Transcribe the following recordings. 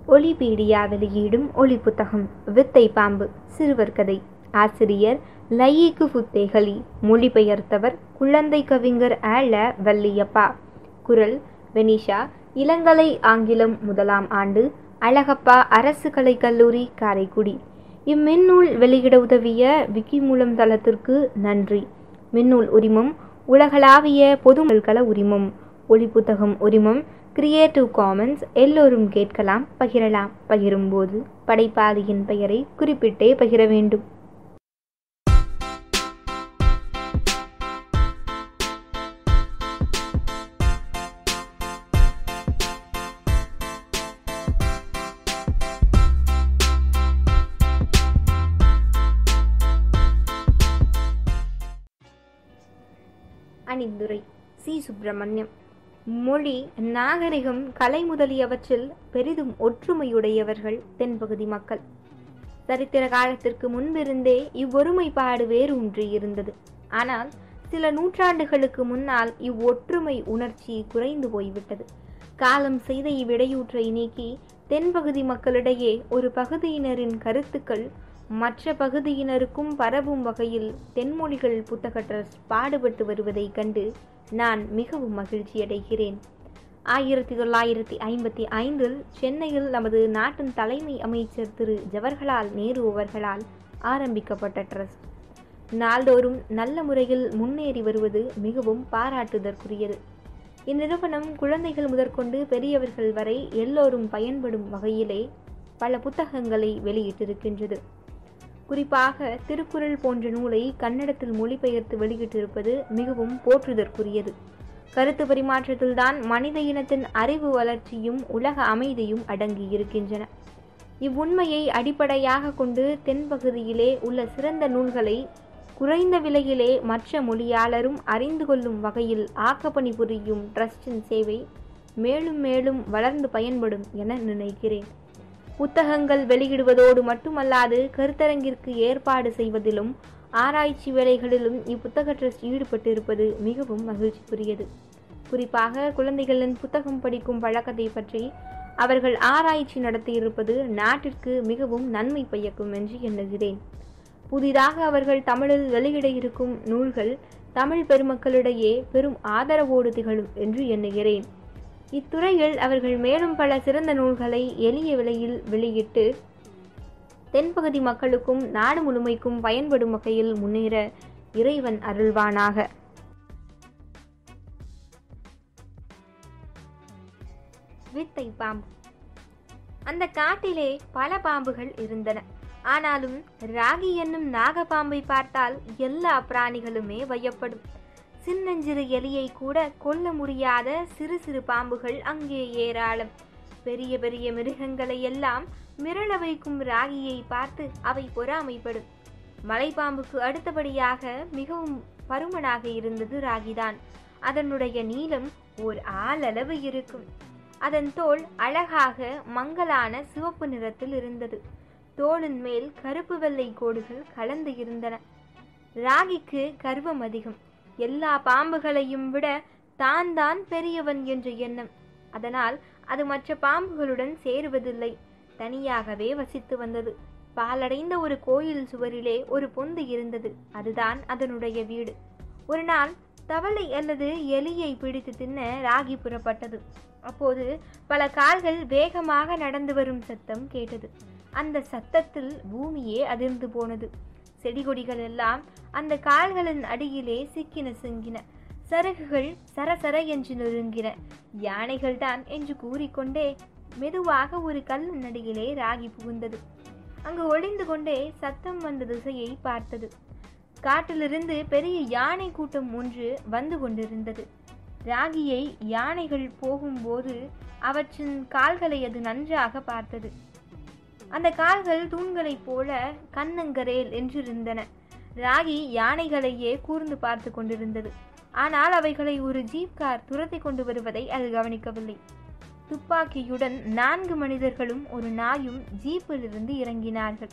ஒலிபீடியா வெளியீடும் ஒளி புத்தகம் வித்தை பாம்பு சிறுவர் கதை ஆசிரியர் லயீக்கு புத்தேகலி மொழிபெயர்த்தவர் குழந்தை கவிஞர் ஆல வல்லியப்பா குரல் வெனிஷா இளங்கலை ஆங்கிலம் முதலாம் ஆண்டு அழகப்பா அரசு கலைக் கல்லூரி காரைக்குடி இம்மின்னூல் வெளியிட உதவிய விக்கிமூலம் தளத்திற்கு நன்றி மின்னூல் உரிமம் உலகளாவிய பொதுமல்கள உரிமம் ஒளி புத்தகம் உரிமம் கிரியேட்டிவ் காமன்ஸ் எல்லோரும் கேட்கலாம் பகிரலாம் பகிரும்போது படைப்பாளியின் பெயரை குறிப்பிட்டே பகிர வேண்டும் அணிந்துரை சி சுப்பிரமணியம் மொழி நாகரிகம் கலை முதலியவற்றில் பெரிதும் ஒற்றுமையுடையவர்கள் தென்பகுதி மக்கள் சரித்திர காலத்திற்கு முன்பிருந்தே இவ்வொருமைப்பாடு வேரூன்றி இருந்தது ஆனால் சில நூற்றாண்டுகளுக்கு முன்னால் இவ்வொற்றுமை உணர்ச்சி குறைந்து போய்விட்டது காலம் செய்த இவ்விடையூற்றை நீக்கி தென்பகுதி மக்களிடையே ஒரு பகுதியினரின் கருத்துக்கள் மற்ற பகுதியினருக்கும் பரவும் வகையில் தென்மொழிகள் புத்தக ட்ரஸ்ட் பாடுபட்டு வருவதைக் கண்டு நான் மிகவும் மகிழ்ச்சியடைகிறேன் ஆயிரத்தி தொள்ளாயிரத்தி ஐம்பத்தி ஐந்தில் சென்னையில் நமது நாட்டின் தலைமை அமைச்சர் திரு ஜவஹர்லால் நேரு அவர்களால் ஆரம்பிக்கப்பட்ட ட்ரஸ்ட் நாள்தோறும் நல்ல முறையில் முன்னேறி வருவது மிகவும் பாராட்டுதற்குரியது இந்நிறுவனம் குழந்தைகள் முதற்கொண்டு பெரியவர்கள் வரை எல்லோரும் பயன்படும் வகையிலே பல புத்தகங்களை வெளியிட்டிருக்கின்றது குறிப்பாக திருக்குறள் போன்ற நூலை கன்னடத்தில் மொழிபெயர்த்து வெளியிட்டிருப்பது மிகவும் போற்றுதற்குரியது கருத்து பரிமாற்றத்தில்தான் மனித இனத்தின் அறிவு வளர்ச்சியும் உலக அமைதியும் அடங்கி இருக்கின்றன இவ்வுண்மையை அடிப்படையாக கொண்டு தென்பகுதியிலே உள்ள சிறந்த நூல்களை குறைந்த விலையிலே மற்ற மொழியாளரும் அறிந்து கொள்ளும் வகையில் ஆக்கப்பணி புரியும் ட்ரஸ்டின் சேவை மேலும் மேலும் வளர்ந்து பயன்படும் என நினைக்கிறேன் புத்தகங்கள் வெளியிடுவதோடு மட்டுமல்லாது கருத்தரங்கிற்கு ஏற்பாடு செய்வதிலும் ஆராய்ச்சி வேலைகளிலும் இப்புத்தக ட்ரஸ்ட் ஈடுபட்டிருப்பது மிகவும் மகிழ்ச்சிக்குரியது குறிப்பாக குழந்தைகளின் புத்தகம் படிக்கும் பழக்கத்தை பற்றி அவர்கள் ஆராய்ச்சி நடத்தியிருப்பது நாட்டிற்கு மிகவும் நன்மை பயக்கும் என்று எண்ணுகிறேன் புதிதாக அவர்கள் தமிழில் வெளியிட இருக்கும் நூல்கள் தமிழ் பெருமக்களிடையே பெரும் ஆதரவோடு திகழும் என்று எண்ணுகிறேன் இத்துறையில் அவர்கள் மேலும் பல சிறந்த நூல்களை எளிய விலையில் வெளியிட்டு தென்பகுதி மக்களுக்கும் நாடு முழுமைக்கும் பயன்படும் வகையில் முன்னேற இறைவன் அருள்வானாக வித்தை பாம்பு அந்த காட்டிலே பல பாம்புகள் இருந்தன ஆனாலும் ராகி என்னும் நாகப்பாம்பை பார்த்தால் எல்லா பிராணிகளுமே பயப்படும் சின்னஞ்சிறு எலியை கூட கொல்ல முடியாத சிறு சிறு பாம்புகள் அங்கே ஏராளம் பெரிய பெரிய மிருகங்களை எல்லாம் மிரள வைக்கும் ராகியை பார்த்து அவை பொறாமைப்படும் மலைப்பாம்புக்கு அடுத்தபடியாக மிகவும் பருமனாக இருந்தது ராகிதான் அதனுடைய நீளம் ஓர் ஆளளவு இருக்கும் அதன் தோல் அழகாக மங்கலான சிவப்பு நிறத்தில் இருந்தது தோளின் மேல் கருப்பு வெள்ளை கோடுகள் கலந்து இருந்தன ராகிக்கு கர்வம் அதிகம் எல்லா பாம்புகளையும் விட தான் தான் பெரியவன் என்ற எண்ணம் அதனால் அது மற்ற பாம்புகளுடன் சேருவதில்லை தனியாகவே வசித்து வந்தது பாலடைந்த ஒரு கோயில் சுவரிலே ஒரு பொந்து இருந்தது அதுதான் அதனுடைய வீடு ஒரு நாள் தவளை அல்லது எலியை பிடித்து தின்ன ராகி புறப்பட்டது அப்போது பல கால்கள் வேகமாக நடந்து வரும் சத்தம் கேட்டது அந்த சத்தத்தில் பூமியே அதிர்ந்து போனது செடி கொடிகள் எல்லாம் அந்த கால்களின் அடியிலே சிக்கின சிங்கின சரகுகள் சரசர என்று நொறுங்கின யானைகள் தான் என்று கூறிக்கொண்டே மெதுவாக ஒரு கல்லின் அடியிலே ராகி புகுந்தது அங்கு ஒளிந்து கொண்டே சத்தம் வந்த திசையை பார்த்தது காட்டிலிருந்து பெரிய யானை கூட்டம் ஒன்று வந்து கொண்டிருந்தது ராகியை யானைகள் போகும்போது அவற்றின் கால்களை அது நன்றாக பார்த்தது அந்த கால்கள் தூண்களைப் போல கண்ணங்கரேல் என்றிருந்தன ராகி யானைகளையே கூர்ந்து பார்த்து கொண்டிருந்தது ஆனால் அவைகளை ஒரு ஜீப் கார் துரத்தி கொண்டு வருவதை அது கவனிக்கவில்லை துப்பாக்கியுடன் நான்கு மனிதர்களும் ஒரு நாயும் ஜீப்பிலிருந்து இறங்கினார்கள்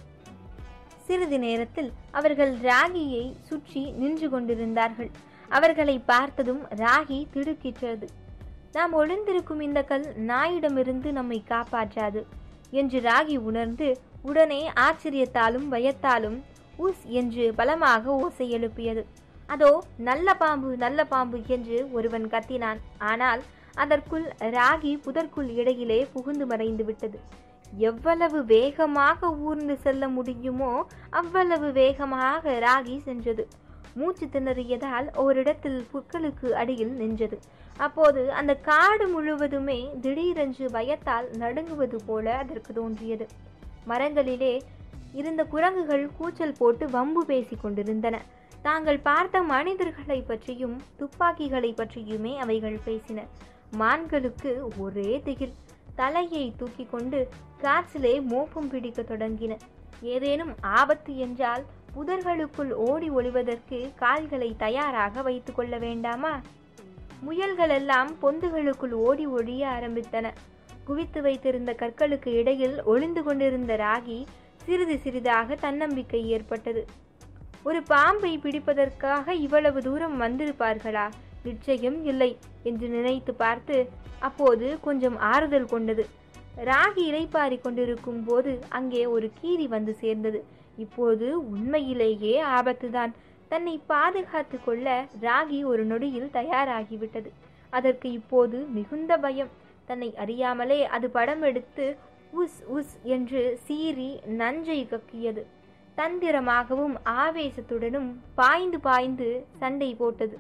சிறிது நேரத்தில் அவர்கள் ராகியை சுற்றி நின்று கொண்டிருந்தார்கள் அவர்களை பார்த்ததும் ராகி திடுக்கிட்டது நாம் ஒளிந்திருக்கும் இந்த கல் நாயிடமிருந்து நம்மை காப்பாற்றாது என்று ராகி உணர்ந்து உடனே ஆச்சரியத்தாலும் பயத்தாலும் உஸ் என்று பலமாக ஓசை எழுப்பியது அதோ நல்ல பாம்பு நல்ல பாம்பு என்று ஒருவன் கத்தினான் ஆனால் அதற்குள் ராகி புதற்குள் இடையிலே புகுந்து மறைந்து விட்டது எவ்வளவு வேகமாக ஊர்ந்து செல்ல முடியுமோ அவ்வளவு வேகமாக ராகி சென்றது மூச்சு திணறியதால் ஓரிடத்தில் புற்களுக்கு அடியில் நின்றது அப்போது அந்த காடு முழுவதுமே திடீரென்று பயத்தால் நடுங்குவது போல அதற்கு தோன்றியது மரங்களிலே இருந்த குரங்குகள் கூச்சல் போட்டு வம்பு பேசிக் கொண்டிருந்தன தாங்கள் பார்த்த மனிதர்களை பற்றியும் துப்பாக்கிகளை பற்றியுமே அவைகள் பேசின மான்களுக்கு ஒரே திகில் தலையை தூக்கி கொண்டு காற்றிலே மோப்பம் பிடிக்க தொடங்கின ஏதேனும் ஆபத்து என்றால் புதர்களுக்குள் ஓடி ஒளிவதற்கு கால்களை தயாராக வைத்துக் கொள்ள வேண்டாமா முயல்கள் எல்லாம் பொந்துகளுக்குள் ஓடி ஒழிய ஆரம்பித்தன குவித்து வைத்திருந்த கற்களுக்கு இடையில் ஒளிந்து கொண்டிருந்த ராகி சிறிது சிறிதாக தன்னம்பிக்கை ஏற்பட்டது ஒரு பாம்பை பிடிப்பதற்காக இவ்வளவு தூரம் வந்திருப்பார்களா நிச்சயம் இல்லை என்று நினைத்து பார்த்து அப்போது கொஞ்சம் ஆறுதல் கொண்டது ராகி இலைப்பாரி கொண்டிருக்கும் போது அங்கே ஒரு கீரி வந்து சேர்ந்தது இப்போது உண்மையிலேயே ஆபத்துதான் தன்னை பாதுகாத்து கொள்ள ராகி ஒரு நொடியில் தயாராகிவிட்டது அதற்கு இப்போது மிகுந்த பயம் தன்னை அறியாமலே அது படம் எடுத்து உஸ் உஸ் என்று சீறி நஞ்சை கக்கியது தந்திரமாகவும் ஆவேசத்துடனும் பாய்ந்து பாய்ந்து சண்டை போட்டது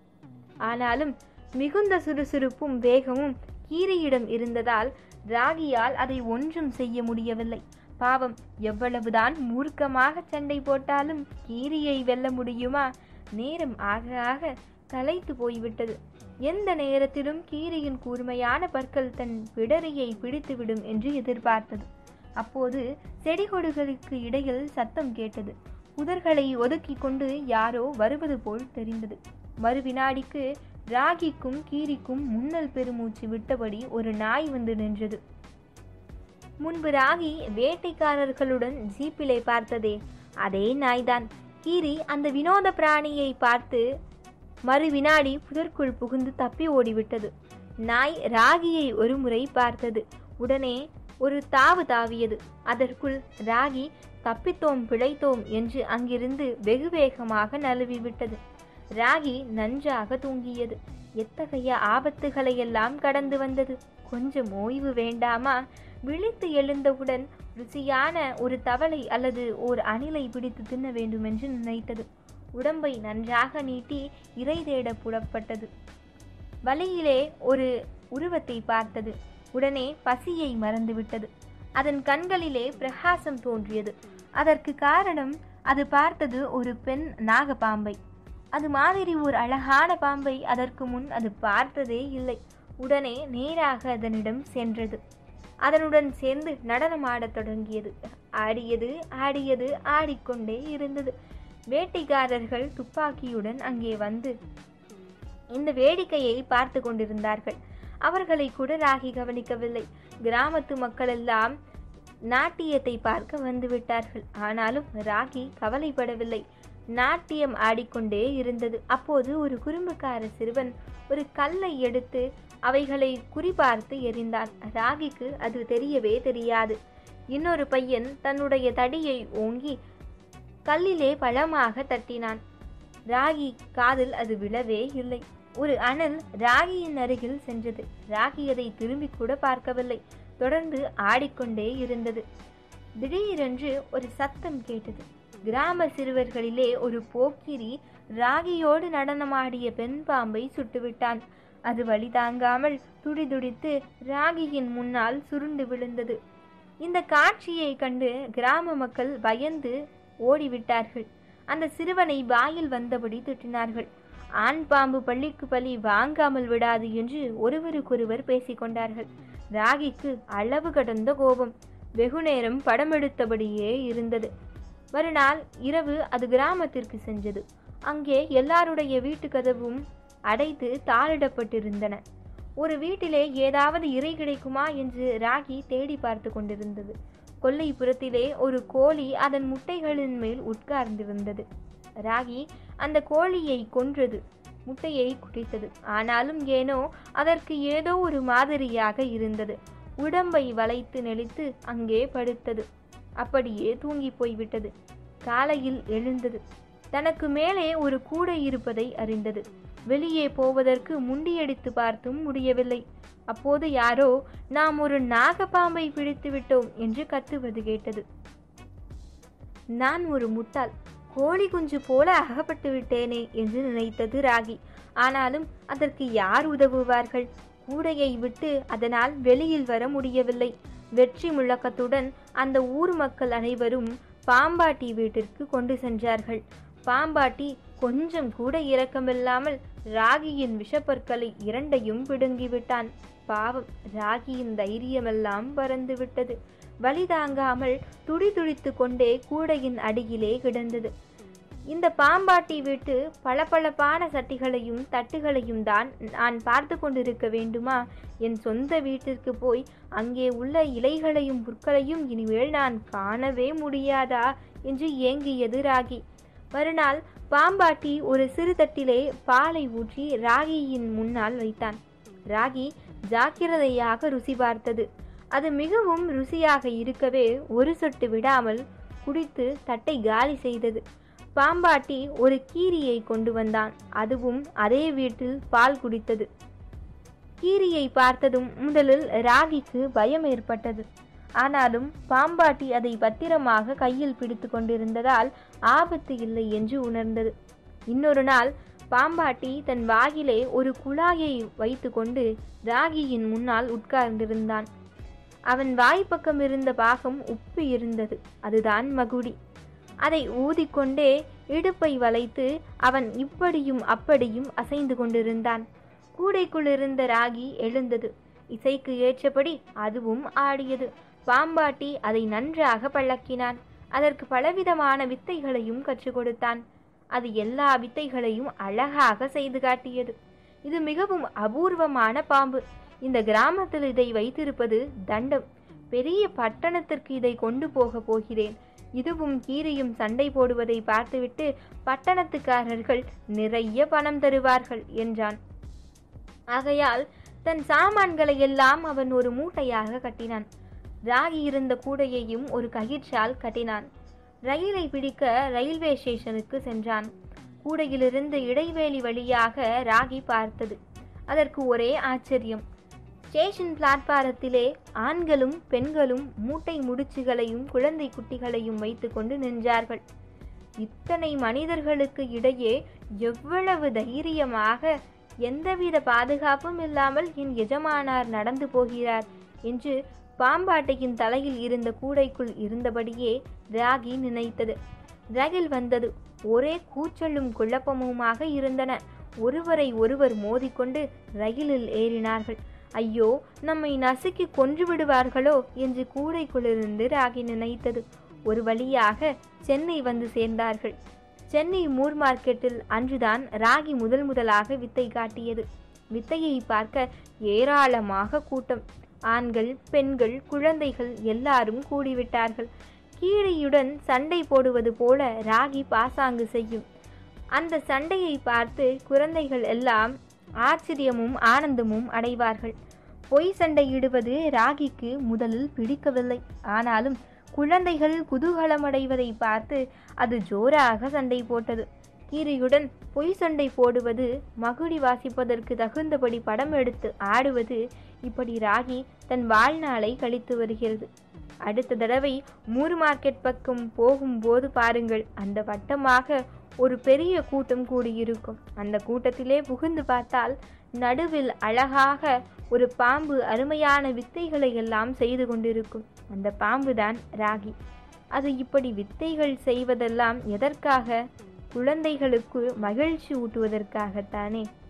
ஆனாலும் மிகுந்த சுறுசுறுப்பும் வேகமும் கீரியிடம் இருந்ததால் ராகியால் அதை ஒன்றும் செய்ய முடியவில்லை பாவம் எவ்வளவுதான் மூர்க்கமாக சண்டை போட்டாலும் கீரியை வெல்ல முடியுமா நேரம் ஆக ஆக களைத்து போய்விட்டது எந்த நேரத்திலும் கீரியின் கூர்மையான பற்கள் தன் பிடரியை பிடித்துவிடும் என்று எதிர்பார்த்தது அப்போது செடிகொடிகளுக்கு இடையில் சத்தம் கேட்டது புதர்களை ஒதுக்கிக் கொண்டு யாரோ வருவது போல் தெரிந்தது மறு வினாடிக்கு ராகிக்கும் கீரிக்கும் முன்னல் பெருமூச்சு விட்டபடி ஒரு நாய் வந்து நின்றது முன்பு ராகி வேட்டைக்காரர்களுடன் ஜீப்பிலே பார்த்ததே அதே நாய்தான் கீரி அந்த வினோத பிராணியை பார்த்து மறு வினாடி புதற்குள் புகுந்து தப்பி ஓடிவிட்டது நாய் ராகியை ஒரு முறை பார்த்தது உடனே ஒரு தாவு தாவியது அதற்குள் ராகி தப்பித்தோம் பிழைத்தோம் என்று அங்கிருந்து வெகு வேகமாக நழுவி விட்டது ராகி நன்றாக தூங்கியது எத்தகைய ஆபத்துகளையெல்லாம் கடந்து வந்தது கொஞ்சம் ஓய்வு வேண்டாமா விழித்து எழுந்தவுடன் ருசியான ஒரு தவளை அல்லது ஓர் அணிலை பிடித்து தின்ன வேண்டும் என்று நினைத்தது உடம்பை நன்றாக நீட்டி இறை தேட புறப்பட்டது வழியிலே ஒரு உருவத்தை பார்த்தது உடனே பசியை மறந்துவிட்டது அதன் கண்களிலே பிரகாசம் தோன்றியது அதற்கு காரணம் அது பார்த்தது ஒரு பெண் நாகப்பாம்பை அது மாதிரி ஒரு அழகான பாம்பை அதற்கு முன் அது பார்த்ததே இல்லை உடனே நேராக அதனிடம் சென்றது அதனுடன் சேர்ந்து நடனமாடத் தொடங்கியது ஆடியது ஆடியது ஆடிக்கொண்டே இருந்தது வேட்டைக்காரர்கள் துப்பாக்கியுடன் அங்கே வந்து இந்த வேடிக்கையை பார்த்து கொண்டிருந்தார்கள் அவர்களை கூட ராகி கவனிக்கவில்லை கிராமத்து மக்கள் எல்லாம் நாட்டியத்தை பார்க்க வந்து விட்டார்கள் ஆனாலும் ராகி கவலைப்படவில்லை நாட்டியம் ஆடிக்கொண்டே இருந்தது அப்போது ஒரு குறும்புக்கார சிறுவன் ஒரு கல்லை எடுத்து அவைகளை குறிபார்த்து எறிந்தான் ராகிக்கு அது தெரியவே தெரியாது இன்னொரு பையன் தன்னுடைய தடியை ஓங்கி கல்லிலே பழமாக தட்டினான் ராகி காதில் அது விழவே இல்லை ஒரு அனல் ராகியின் அருகில் சென்றது ராகி அதை திரும்பி கூட பார்க்கவில்லை தொடர்ந்து ஆடிக்கொண்டே இருந்தது திடீரென்று ஒரு சத்தம் கேட்டது கிராம சிறுவர்களிலே ஒரு போக்கிரி ராகியோடு நடனமாடிய பெண் பாம்பை சுட்டுவிட்டான் அது வழி தாங்காமல் துடிதுடித்து ராகியின் முன்னால் சுருண்டு விழுந்தது இந்த காட்சியை கண்டு கிராம மக்கள் பயந்து ஓடிவிட்டார்கள் அந்த சிறுவனை வாயில் வந்தபடி திட்டினார்கள் ஆண் பாம்பு பள்ளிக்கு பள்ளி வாங்காமல் விடாது என்று ஒருவருக்கொருவர் பேசிக்கொண்டார்கள் ராகிக்கு அளவு கடந்த கோபம் வெகுநேரம் படமெடுத்தபடியே இருந்தது மறுநாள் இரவு அது கிராமத்திற்கு சென்றது அங்கே எல்லாருடைய வீட்டு கதவும் அடைத்து தாளிடப்பட்டிருந்தன ஒரு வீட்டிலே ஏதாவது இறை கிடைக்குமா என்று ராகி தேடி பார்த்து கொண்டிருந்தது கொல்லைப்புறத்திலே ஒரு கோழி அதன் முட்டைகளின் மேல் உட்கார்ந்திருந்தது ராகி அந்த கோழியை கொன்றது முட்டையை குடித்தது ஆனாலும் ஏனோ அதற்கு ஏதோ ஒரு மாதிரியாக இருந்தது உடம்பை வளைத்து நெளித்து அங்கே படுத்தது அப்படியே தூங்கி போய்விட்டது காலையில் எழுந்தது தனக்கு மேலே ஒரு கூடை இருப்பதை அறிந்தது வெளியே போவதற்கு முண்டியடித்து பார்த்தும் முடியவில்லை அப்போது யாரோ நாம் ஒரு நாகப்பாம்பை பிடித்து விட்டோம் என்று கத்துவது கேட்டது நான் ஒரு முட்டாள் கோழி குஞ்சு போல அகப்பட்டு விட்டேனே என்று நினைத்தது ராகி ஆனாலும் அதற்கு யார் உதவுவார்கள் கூடையை விட்டு அதனால் வெளியில் வர முடியவில்லை வெற்றி முழக்கத்துடன் அந்த ஊர் மக்கள் அனைவரும் பாம்பாட்டி வீட்டிற்கு கொண்டு சென்றார்கள் பாம்பாட்டி கொஞ்சம் கூட இரக்கமில்லாமல் ராகியின் விஷப்பற்களை இரண்டையும் பிடுங்கிவிட்டான் பாவம் ராகியின் தைரியமெல்லாம் பறந்து விட்டது வலி தாங்காமல் துடி துடித்து கொண்டே கூடையின் அடியிலே கிடந்தது இந்த பாம்பாட்டி வீட்டு பளபளப்பான சட்டிகளையும் தட்டுகளையும் தான் நான் பார்த்து கொண்டிருக்க வேண்டுமா என் சொந்த வீட்டிற்கு போய் அங்கே உள்ள இலைகளையும் புற்களையும் இனிமேல் நான் காணவே முடியாதா என்று ஏங்கியது ராகி மறுநாள் பாம்பாட்டி ஒரு சிறு தட்டிலே பாலை ஊற்றி ராகியின் முன்னால் வைத்தான் ராகி ஜாக்கிரதையாக ருசி பார்த்தது அது மிகவும் ருசியாக இருக்கவே ஒரு சொட்டு விடாமல் குடித்து தட்டை காலி செய்தது பாம்பாட்டி ஒரு கீரியை கொண்டு வந்தான் அதுவும் அதே வீட்டில் பால் குடித்தது கீரியை பார்த்ததும் முதலில் ராகிக்கு பயம் ஏற்பட்டது ஆனாலும் பாம்பாட்டி அதை பத்திரமாக கையில் பிடித்து கொண்டிருந்ததால் ஆபத்து இல்லை என்று உணர்ந்தது இன்னொரு நாள் பாம்பாட்டி தன் வாயிலே ஒரு குழாயை வைத்துக்கொண்டு ராகியின் முன்னால் உட்கார்ந்திருந்தான் அவன் வாய்ப்பக்கம் இருந்த பாகம் உப்பு இருந்தது அதுதான் மகுடி அதை ஊதிக்கொண்டே இடுப்பை வளைத்து அவன் இப்படியும் அப்படியும் அசைந்து கொண்டிருந்தான் கூடைக்குள் இருந்த ராகி எழுந்தது இசைக்கு ஏற்றபடி அதுவும் ஆடியது பாம்பாட்டி அதை நன்றாக பழக்கினான் அதற்கு பலவிதமான வித்தைகளையும் கற்றுக் கொடுத்தான் அது எல்லா வித்தைகளையும் அழகாக செய்து காட்டியது இது மிகவும் அபூர்வமான பாம்பு இந்த கிராமத்தில் இதை வைத்திருப்பது தண்டம் பெரிய பட்டணத்திற்கு இதை கொண்டு போக போகிறேன் இதுவும் கீரியும் சண்டை போடுவதை பார்த்துவிட்டு பட்டணத்துக்காரர்கள் நிறைய பணம் தருவார்கள் என்றான் ஆகையால் தன் சாமான்களை எல்லாம் அவன் ஒரு மூட்டையாக கட்டினான் ராகி இருந்த கூடையையும் ஒரு கயிற்றால் கட்டினான் ரயிலை பிடிக்க ரயில்வே ஸ்டேஷனுக்கு சென்றான் கூடையிலிருந்து இடைவேளி வழியாக ராகி பார்த்தது அதற்கு ஒரே ஆச்சரியம் ஸ்டேஷன் பிளாட்பாரத்திலே ஆண்களும் பெண்களும் மூட்டை முடிச்சுகளையும் குழந்தை குட்டிகளையும் வைத்துக்கொண்டு நின்றார்கள் இத்தனை மனிதர்களுக்கு இடையே எவ்வளவு தைரியமாக எந்தவித பாதுகாப்பும் இல்லாமல் என் எஜமானார் நடந்து போகிறார் என்று பாம்பாட்டையின் தலையில் இருந்த கூடைக்குள் இருந்தபடியே ராகி நினைத்தது ரயில் வந்தது ஒரே கூச்சலும் குழப்பமுமாக இருந்தன ஒருவரை ஒருவர் மோதிக்கொண்டு ரயிலில் ஏறினார்கள் ஐயோ நம்மை நசுக்கி கொன்று விடுவார்களோ என்று கூடைக்குள்ளிருந்து ராகி நினைத்தது ஒரு வழியாக சென்னை வந்து சேர்ந்தார்கள் சென்னை மூர் மார்க்கெட்டில் அன்றுதான் ராகி முதல் முதலாக வித்தை காட்டியது வித்தையை பார்க்க ஏராளமாக கூட்டம் ஆண்கள் பெண்கள் குழந்தைகள் எல்லாரும் கூடிவிட்டார்கள் கீழியுடன் சண்டை போடுவது போல ராகி பாசாங்கு செய்யும் அந்த சண்டையை பார்த்து குழந்தைகள் எல்லாம் ஆச்சரியமும் ஆனந்தமும் அடைவார்கள் பொய் சண்டையிடுவது ராகிக்கு முதலில் பிடிக்கவில்லை ஆனாலும் குழந்தைகள் குதூகலமடைவதை பார்த்து அது ஜோராக சண்டை போட்டது கீரியுடன் பொய் சண்டை போடுவது மகுடி வாசிப்பதற்கு தகுந்தபடி படம் எடுத்து ஆடுவது இப்படி ராகி தன் வாழ்நாளை கழித்து வருகிறது அடுத்த தடவை மூர் மார்க்கெட் பக்கம் போகும்போது பாருங்கள் அந்த வட்டமாக ஒரு பெரிய கூட்டம் கூடியிருக்கும் அந்த கூட்டத்திலே புகுந்து பார்த்தால் நடுவில் அழகாக ஒரு பாம்பு அருமையான வித்தைகளை எல்லாம் செய்து கொண்டிருக்கும் அந்த பாம்புதான் ராகி அது இப்படி வித்தைகள் செய்வதெல்லாம் எதற்காக குழந்தைகளுக்கு மகிழ்ச்சி ஊட்டுவதற்காகத்தானே